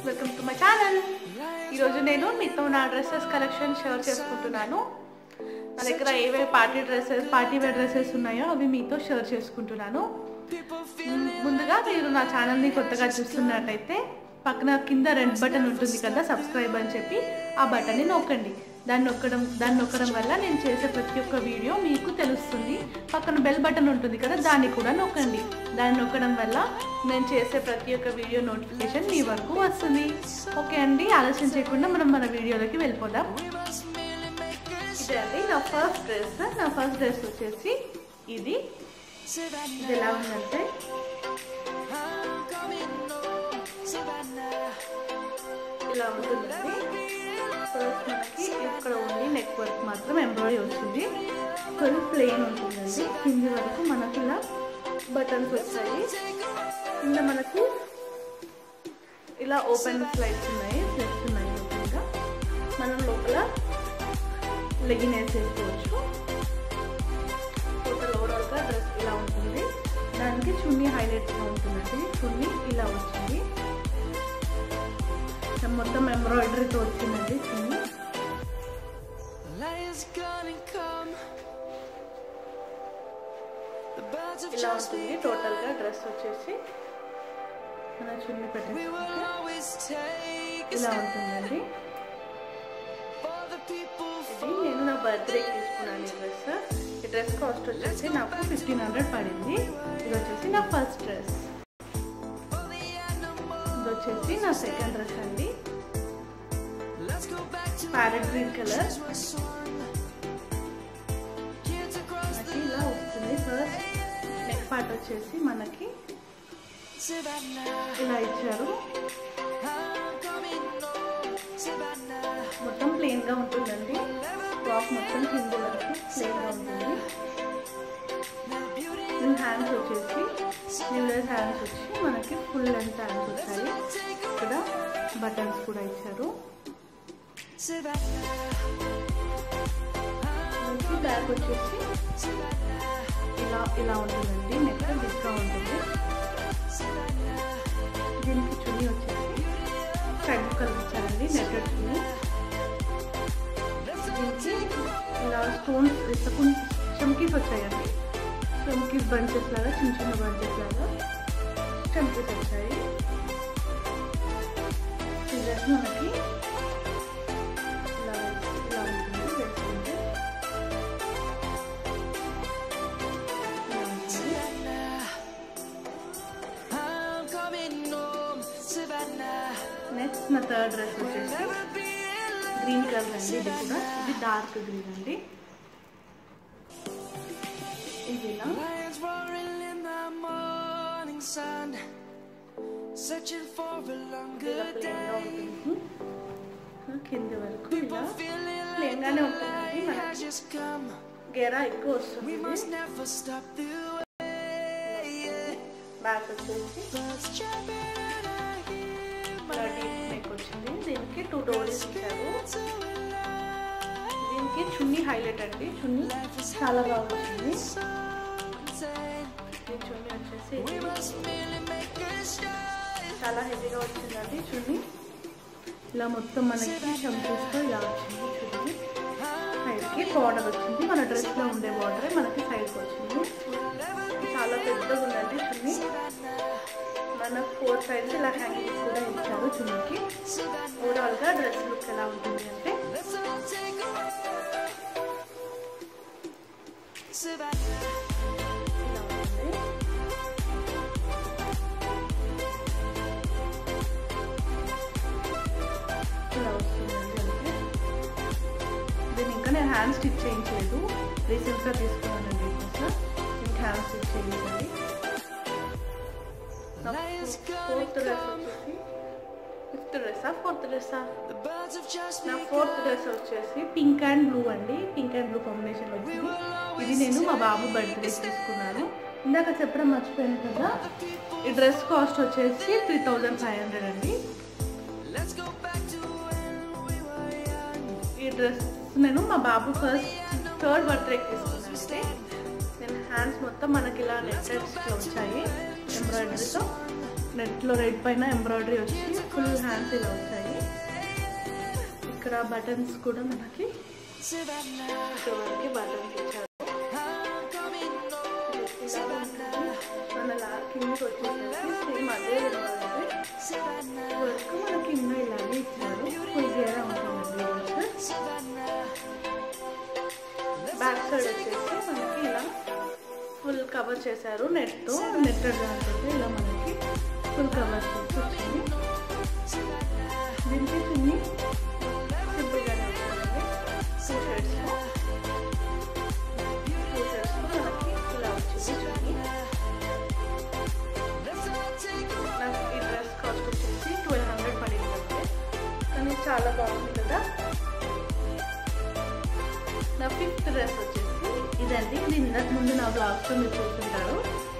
Welcome to my channel ఈరోజు నేను మీతో నా డ్రెస్సెస్ కలెక్షన్ షేర్ చేసుకుంటున్నాను నా దగ్గర ఏవే party dresses party wear dresses ఉన్నాయో అవి మీతో షేర్ చేసుకుంటున్నాను మ్, ముందుగా మీరు నా ఛానల్ని కొత్తగా చూస్తున్నట్టయితే పక్కన కింద రెడ్ బటన్ ఉంటుంది కదా సబ్స్క్రైబ్ అని చెప్పి ఆ బటన్ని నొక్కండి దాన్ని నొక్కడం దాన్ని నొక్కడం వల్ల నేను చేసే ప్రతి ఒక్క వీడియో మీకు తెలుస్తుంది పక్కన బెల్ బటన్ ఉంటుంది కదా దాన్ని కూడా నొక్కండి దాన్ని నొక్కడం వల్ల నేను చేసే ప్రతి ఒక్క వీడియో నోటిఫికేషన్ మీ వరకు వస్తుంది ఓకే అండి ఆలస్యం చేయకుండా మనం మన వీడియోలోకి వెళ్ళిపోదాం ఇదే అండి నా ఫస్ట్ డ్రెస్ నా ఫస్ట్ డ్రెస్ వచ్చేసి ఇది ఇది ఎలా ఉందంటే ఇలా ఉంటుందండి ఫస్ట్ మనకి ఇక్కడ ఉంది నెక్ వర్క్ మాత్రం ఎంబ్రాయిడరీ వచ్చింది ఫుల్ ప్లెయిన్ ఉంటుందండి కింది వరకు మనకి ఇలా బటన్స్ వచ్చాయి కింద మనకు ఇలా ఓపెన్ స్లైడ్స్ ఉన్నాయి స్లైడ్స్ ఉన్నాయి ఓపెన్గా మనం లోపల లెగిన్ వేసేసుకోవచ్చు టోటల్ ఓవరాల్గా డ్రెస్ ఇలా ఉంటుంది దానికి చున్నీ హైలైట్గా ఉంటుందండి చున్నీ ఇలా వచ్చింది మొత్తం ఎంబ్రాయిడరీతో వచ్చిందండి చున్నీ ఇలా ఉంటుంది టోటల్గా డ్రెస్ వచ్చేసి మన చున్నీ పెట్టేసుకుంటే ఇలా ఉంటుందండి ఇది నేను నా బర్త్డేకి తీసుకున్నాను ఈ డ్రెస్ ఈ డ్రెస్ కాస్ట్ వచ్చేసి నాకు ఫిఫ్టీన్ హండ్రెడ్ పడింది ఇది వచ్చేసి నా ఫస్ట్ డ్రెస్ ఇది వచ్చేసి నా సెకండ్ డ్రెస్ అండి ప్యారెట్ గ్రీన్ కలర్ మనకి ఇలా వస్తుంది ఫస్ట్ నెక్ పార్ట్ వచ్చేసి మనకి ఇలా ఇచ్చారు మొత్తం ప్లెయిన్ గా ఉంటుందండి టాప్ మొత్తం కింద వరకు ప్లెయిన్ గా ఉంటుంది హ్యాండ్స్ వచ్చేసి స్లీవ్లెస్ హ్యాండ్స్ వచ్చి మనకి ఫుల్ లెంత్ హ్యాండ్స్ వచ్చాయి ఇక్కడ బటన్స్ కూడా ఇచ్చారు మనకి బ్యాక్ వచ్చేసి ఇలా ఇలా ఉంటుందండి నెక్ బిగ్గా ఉంటుంది దీనికి చున్నీ వచ్చేసి రెడ్ కలర్ ఇచ్చారండి నెట్టెడ్ చున్నీ దీనికి ఇలా స్టోన్స్ ఇసుకుని చమ్కీస్ వచ్చాయండి చమ్కీస్ బంచెస్ లాగా చిన్న చిన్న బంచెస్ లాగా చమ్కీస్ వచ్చాయి ఈ డ్రెస్ మనకి ఇలా ఇలా ఉంటుంది వేసుకుంటే ఇలా ఉంటుంది నెక్స్ట్ నా థర్డ్ డ్రెస్ వచ్చేసి గ్రీన్ కలర్ అండి ఇది కూడా ఇది డార్క్ గ్రీన్ అండి ఇది ఇలా Searching for a longer ఇలా ప్లెయిన్గా day. ఉంటుంది కింది వరకు ఇలా Feeling ప్లెయిన్ గానే ఉంటుందండి has మనకి just come. గెరా ఎక్కువ We వస్తుంది must never stop the way. Back వచ్చేసి Birds chirping and I hear my ఇలా డీప్ నెక్ వచ్చింది దీనికి టూ డోరీస్ ఇచ్చారు to life. దీనికి చున్నీ హైలైట్ అండి చున్నీ చాలా బాగా వచ్చింది Something ఈ చున్నీ వచ్చేసి we ఇది must merely make a start. చాలా హెవీగా వచ్చిందండి చున్నీ ఇలా మొత్తం మనకి చంపేస్తూ ఇలా వచ్చింది చున్నీ సైడ్కి బార్డర్ వచ్చింది మన డ్రెస్లో ఉండే బార్డరే మనకి సైడ్కి వచ్చింది చాలా పెద్దగా ఉందండి చున్నీ మన ఫోర్ సైడ్స్ ఇలా హ్యాంగింగ్స్ కూడా ఇచ్చారు చున్నీకి ఓవరాల్గా డ్రెస్ లుక్ ఎలా ఉంటుంది అంటే Let's all take a walk. Savannah. ఇలా ఉంటుంది ఇలా వస్తుందండి అంతే దీన్ని ఇంకా నేను హ్యాండ్ స్టిచ్ చేయించలేదు రీసెంట్గా తీసుకున్నానండి ఇంకా దీనికి హ్యాండ్ స్టిచ్ చేయించాలి ఫోర్త్ డ్రెస్ వచ్చేసి ఫిఫ్త్ డ్రెస్సా ఫోర్త్ డ్రెస్సా The birds have just నా ఫోర్త్ డ్రెస్ వచ్చేసి పింక్ అండ్ బ్లూ అండి పింక్ అండ్ బ్లూ కాంబినేషన్ వచ్చింది ఇది నేను మా బాబు బర్త్డే తీసుకున్నాను ఇందాక చెప్పడం మర్చిపోయాను కదా ఈ డ్రెస్ కాస్ట్ వచ్చేసి త్రీ థౌజండ్ ఫైవ్ హండ్రెడ్ అండి Let's go back to when we were young. ఈ డ్రెస్ నేను మా బాబు ఫస్ట్ థర్డ్ బర్త్డేకి తీసుకున్నాను నేను హ్యాండ్స్ మొత్తం మనకి ఇలా నెట్టెడ్స్లో వచ్చాయి ఎంబ్రాయిడరీతో నెట్లో రెడ్ పైన ఎంబ్రాయిడరీ వచ్చి ఫుల్ హ్యాండ్స్ ఇలా వచ్చాయి ఇక్కడ బటన్స్ కూడా మనకి Savannah, ఇక్కడ వరకు బటన్స్ ఇచ్చారు I'm coming home. ఇలా ఉంటుంది. మన లా కిందకి వచ్చేసరికి సేమ్ అదే ఎంబ్రాయిడరీ Savannah, వరకు మన కింద ఇలాగే ఇచ్చారు ఫుల్ గేరా ఉంటుందండి డ్రెస్ Savannah. బ్యాక్ సైడ్ వచ్చేసి మనకి ఇలా ఫుల్ కవర్ చేశారు నెట్తో నెట్ దాంట్లో ఇలా మనకి ఫుల్ కవర్ చేసి వచ్చింది దీనికి చున్ని సింపుల్గానే ఉంటుందండి టూ షర్ట్స్లో టూ షర్ట్స్లో మనకి ఇలా వచ్చింది చున్ని నాకు ఈ డ్రెస్ కాస్ట్ వచ్చేసి ట్వెల్వ్ హండ్రెడ్ పడింది అంతే కానీ చాలా బాగుంది కదా నా ఫిఫ్త్ డ్రెస్ వచ్చేసి ఇదండి ఇది ఇంతకు ముందు నా బ్లాగ్స్లో మీరు చూస్తుంటారు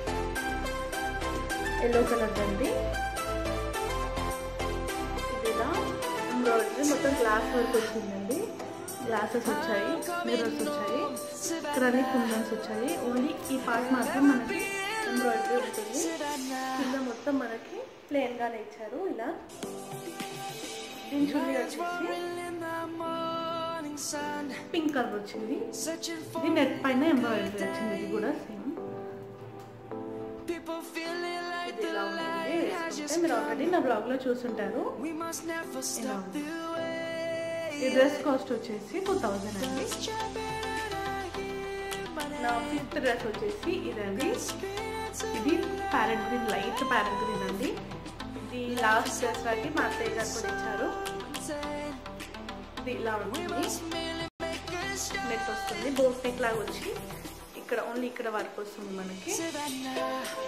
ఎల్లో కలర్ అండి ఇది ఇలా ఎంబ్రాయిడరీ మొత్తం గ్లాస్ వర్క్ వచ్చిందండి గ్లాసెస్ వచ్చాయి మిర్రర్స్ వచ్చాయి ఇక్కడ అన్ని కుందన్స్ వచ్చాయి ఓన్లీ ఈ పార్ట్ మాత్రం మనకి ఎంబ్రాయిడరీ ఉంటుంది కింద మొత్తం మనకి ప్లెయిన్ గానే ఇచ్చారు ఇలా దీని చున్నీ వచ్చేసి In the morning sun, pink colour వచ్చింది searching for ఇది నెట్ పైన ఎంబ్రాయిడరీ వచ్చింది ఇది కూడా సేమ్ people feeling like ఇది the ఇలా ఉంటుంది light has వేసుకుంటే just మీరు ఆల్రెడీ నా బ్లాగ్ లో చూసుంటారు We must never ఇలా stop ఉంది. the way. ఈ డ్రెస్ కాస్ట్ వచ్చేసి టూ థౌజండ్ అండి It's jumping and I hear my నా name. ఫిఫ్త్ డ్రెస్ వచ్చేసి ఇదండి Screaming to ఇది parrot green light parrot green అండి ఇది లాస్ట్ దసరాకి మా అత్తయ్య గారు కూడా ఇచ్చారు contain. ఇది ఇలా ఉంటుంది Must merely make a stop. Net వస్తుంది బోట్ నెక్ లాగా వచ్చి ఇక్కడ ఓన్లీ ఇక్కడ వర్క్ వస్తుంది మనకి Savannah.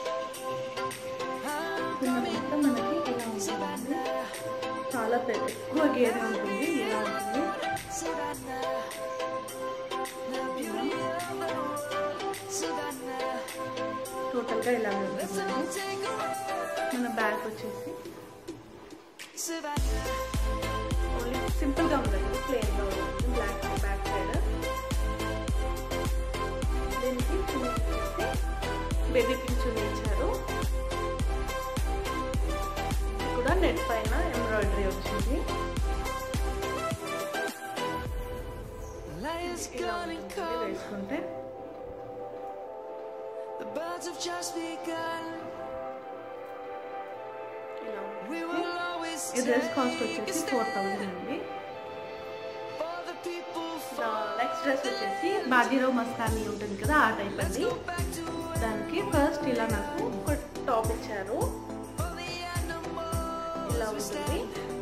I'm కింద coming మొత్తం మనకి ఇలా ఉంటుంది Savannah. చాలా పెద్ద ఎక్కువ గేర్ ఉంటుంది ఇలా ఉంటుంది Savannah. The beauty of the world. Savannah. టోటల్గా ఇలా Let's ఉంటుంది all take a ride. మన బ్యాగ్ వచ్చేసి Savannah. ఓన్లీ సింపుల్గా ఉందండి ప్లెయిన్గా ఉంటుంది బ్లాక్ బ్యాక్ సైడ్ దీనికి చున్నీ వచ్చేసి బేబీ పింక్ చున్నీ ఇచ్చారు ఇది కూడా నెట్ పైన ఎంబ్రాయిడరీ వచ్చింది Lions ఇలా gone and ఉంటుంది come. వేసుకుంటే The birds have just begun. ఇలా We ఉంటుంది will always ఈ డ్రెస్ కాస్ట్ take a వచ్చేసి step ఫోర్ థౌజండ్ అండి for the people. Next dress వచ్చేసి బాజీరావు మస్తానీ ఉంటుంది కదా ఆ టైప్ అండి Go back to దానికి ఫస్ట్ ఇలా నాకు ఒక టాప్ ఇచ్చారు all the animals. ఇలా ఉంటుంది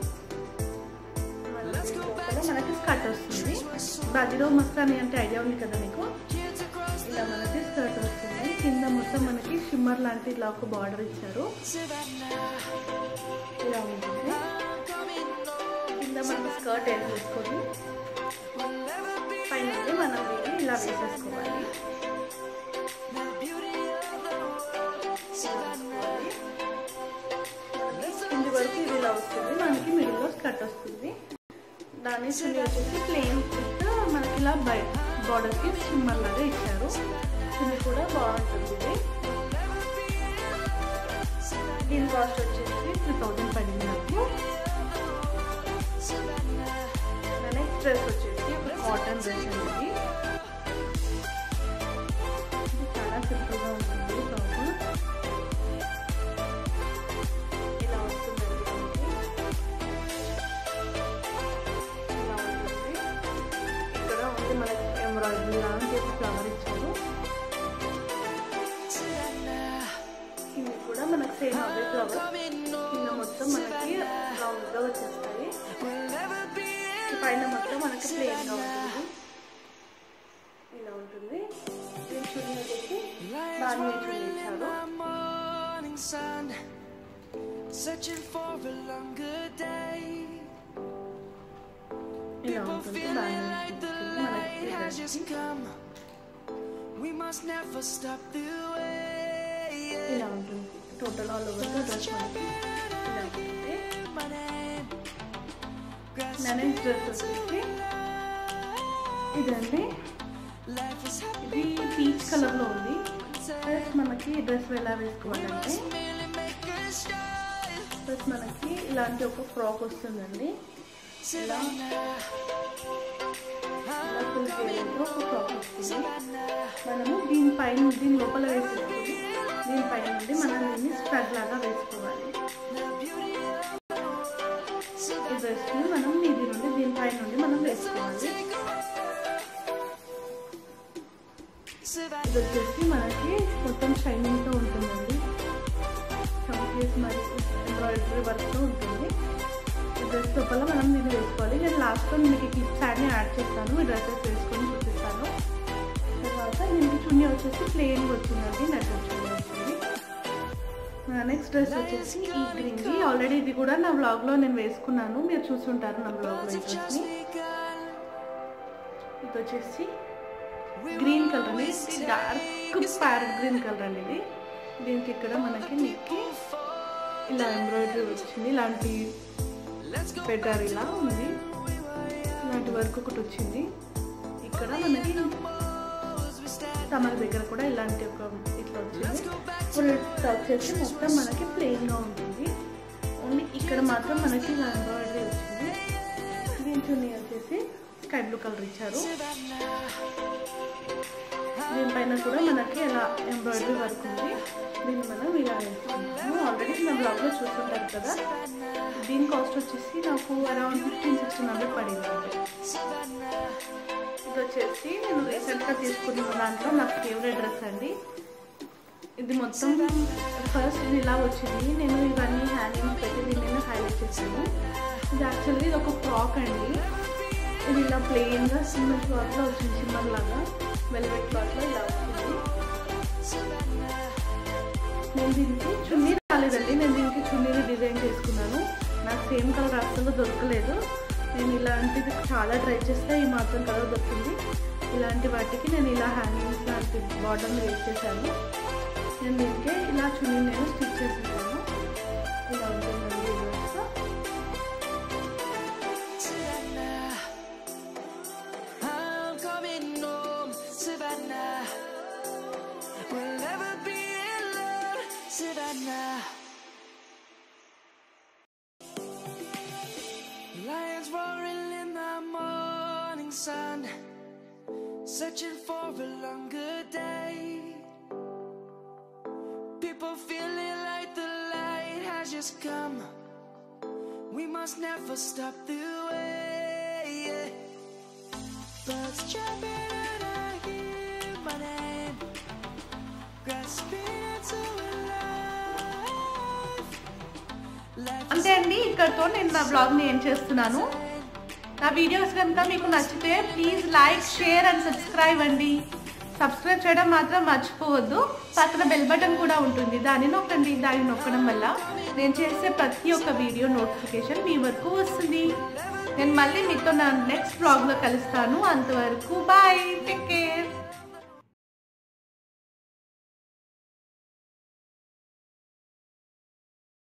మనకి లోపల మనకి స్కర్ట్ వస్తుంది బాజీరావు మస్తానీ అంటే ఐడియా ఉంది కదా మీకు Kids across ఇలా మనకి స్కర్ట్ వస్తుంది కింద మొత్తం మనకి షిమ్మర్ లాంటి ఇలా ఒక బార్డర్ ఇచ్చారు Savannah. ఇలా ఉంటుంది I'm coming home. కింద మనకి స్కర్ట్ ఏం చేసుకొని We'll never be పైన మనం దీన్ని ఇలా వేసేసుకోవాలి the beauty of the world. Savannah. కింది వరకు ఇది ఇలా వస్తుంది మనకి మిడిల్లో స్కర్ట్ వస్తుంది దాని చున్నీ వచ్చేసి ప్లెయిన్ విత్ మనకి ఇలా బై బార్డర్కి సిమ్మర్ లాగా ఇచ్చారు చున్నీ కూడా బాగుంటుంది ఇది దీని కాస్ట్ వచ్చేసి త్రీ థౌజండ్ పడింది నాకు నా నెక్స్ట్ డ్రెస్ వచ్చేసి ఒక కాటన్ డ్రెస్ అండి ఇది చాలా సింపుల్గా ఉంటుంది టాప్ ఇలా వస్తుందండి మనకి ఇలా ఉంటుంది ఇక్కడ ఉంది మనకి ఎంబ్రాయిడరీ లాంటి ఫ్లవర్ ఇచ్చారు కింద కూడా మనకి సేమ్ అవే ఫ్లవర్ కింద మొత్తం మనకి రౌండ్గా వచ్చేస్తాయి ఈ పైన మొత్తం మనకి ప్లెయిన్గా ఉంటుంది ఇలా ఉంటుంది దీని చున్నీ వచ్చేసి బాగా చున్నీ ఇచ్చారు morning sun, searching for a longer day. ఇలా People ఉంటుంది feeling బాగా like the light has just come. We must never stop the way. ఇలా ఉంటుంది టోటల్ ఆల్ ఓవర్ డ్రెస్ మనకి ఇలా ఉంటుంది My name, grass నా నెక్స్ట్ డ్రెస్ వచ్చేసి ఇదండి life is happy. ఇది పీచ్ కలర్లో ఉంది ప్లస్ మనకి డ్రెస్ ఎలా వేసుకోవాలంటే Merely make a start. Plus మనకి ఇలాంటి ఒక ఫ్రాక్ వస్తుందండి ఇలా ఇలా ఫుల్ గేర్తో ఒక ఫ్రాక్ వస్తుంది మనము దీనిపైన దీని లోపల వేసేసుకుని దీనిపైన నుండి మనం దీన్ని స్ప్రెడ్ లాగా వేసుకోవాలి ఈ డ్రెస్ని మనం ఇది నుండి దీనిపైన నుండి మనం వేసుకోవాలి ఇది వచ్చేసి మనకి మొత్తం షైనింగ్తో ఉంటుందండి చంకేస్ మరి ఎంబ్రాయిడరీ వర్క్తో ఉంటుంది ఈ డ్రెస్ లోపల మనం దీన్ని వేసుకోవాలి నేను లాస్ట్లో మీకు క్లిప్స్ యాడ్ని యాడ్ చేస్తాను ఈ డ్రెస్సెస్ వేసుకొని చూపిస్తాను తర్వాత దీనికి చున్నీ వచ్చేసి ప్లెయిన్ వచ్చిందండి నెట్ చున్నీ వచ్చింది నెక్స్ట్ డ్రెస్ వచ్చేసి ఈ గ్రీన్ది ఆల్రెడీ ఇది కూడా నా వ్లాగ్లో నేను వేసుకున్నాను మీరు చూసుంటారు నా వ్లాగ్లో ఈ డ్రెస్ని ఇది వచ్చేసి గ్రీన్ కలర్ అండి ఇది డార్క్ ప్యారెట్ గ్రీన్ కలర్ అండి ఇది దీనికి ఇక్కడ మనకి నెక్కి ఇలా ఎంబ్రాయిడరీ వచ్చింది ఇలాంటి పెట్టారు ఇలా ఉంది ఇలాంటి వర్క్ ఒకటి వచ్చింది ఇక్కడ మనకి తమల దగ్గర కూడా ఇలాంటి ఒక ఇట్లా వచ్చింది ఫుల్ వచ్చేసి మొత్తం మనకి ప్లెయిన్గా ఉంటుంది ఓన్లీ ఇక్కడ మాత్రం మనకి ఇలా ఎంబ్రాయిడరీ వచ్చింది దీని చున్నీ వచ్చేసి స్కై బ్లూ కలర్ ఇచ్చారు దీనిపైన కూడా మనకి అలా ఎంబ్రాయిడరీ వర్క్ ఉంది దీన్ని మనం ఇలా వేసుకుంటాము ఆల్రెడీ నా బ్లాగ్లో చూస్తుంటారు కదా దీని కాస్ట్ వచ్చేసి నాకు అరౌండ్ ఫిఫ్టీన్ సిక్స్టీన్ హండ్రెడ్ పడింది అంతే ఇది వచ్చేసి నేను రీసెంట్గా తీసుకున్న దాంట్లో నాకు ఫేవరెట్ డ్రెస్ అండి ఇది మొత్తం ఫస్ట్ ఇది ఇలా వచ్చింది నేను ఇవన్నీ హ్యాంగింగ్స్ పెట్టి దీన్ని నేను హైలైట్ చేశాను ఇది యాక్చువల్లీ ఇది ఒక ఫ్రాక్ అండి ఇది ఇలా ప్లెయిన్గా సిమ్మర్ క్లాత్లో వచ్చింది సిమ్మర్ లాగా వెల్వెట్ క్లాత్లో ఇలా వచ్చింది నేను దీనికి చున్నీ రాలేదండి నేను దీనికి చున్నీని డిజైన్ చేసుకున్నాను నాకు సేమ్ కలర్ అస్సలు దొరకలేదు నేను ఇలాంటిది చాలా ట్రై చేస్తే ఈ మాత్రం కలర్ దొరికింది ఇలాంటి వాటికి నేను ఇలా హ్యాంగింగ్స్ లాంటి బాటమ్ వేస్ట్ చేశాను నేను దీనికి ఇలా చున్నీ నేను స్టిచ్ చేసేసాను ఇలా ఉంటుందండి ఈ dress I'm coming home, Savannah. We'll never be alone, Savannah. Lions roaring in the morning sun, searching for a longer day. People feeling like the light has just come. We must never stop the way. yeah. Birds chirping and I hear my name, grasping into a life. Life అంతే అండి ఇక్కడతో నేను నా బ్లాగ్ని ఏం చేస్తున్నాను నా videos కనుక మీకు నచ్చితే please like share and subscribe అండి సబ్స్క్రైబ్ చేయడం మాత్రం మర్చిపోవద్దు పక్కన బెల్ బటన్ కూడా ఉంటుంది దాన్ని నొక్కండి దాన్ని నొక్కడం వల్ల నేను చేసే ప్రతి ఒక్క వీడియో నోటిఫికేషన్ మీ వరకు వస్తుంది నేను మళ్ళీ మీతో నా నెక్స్ట్ బ్లాగ్లో కలుస్తాను అంతవరకు బాయ్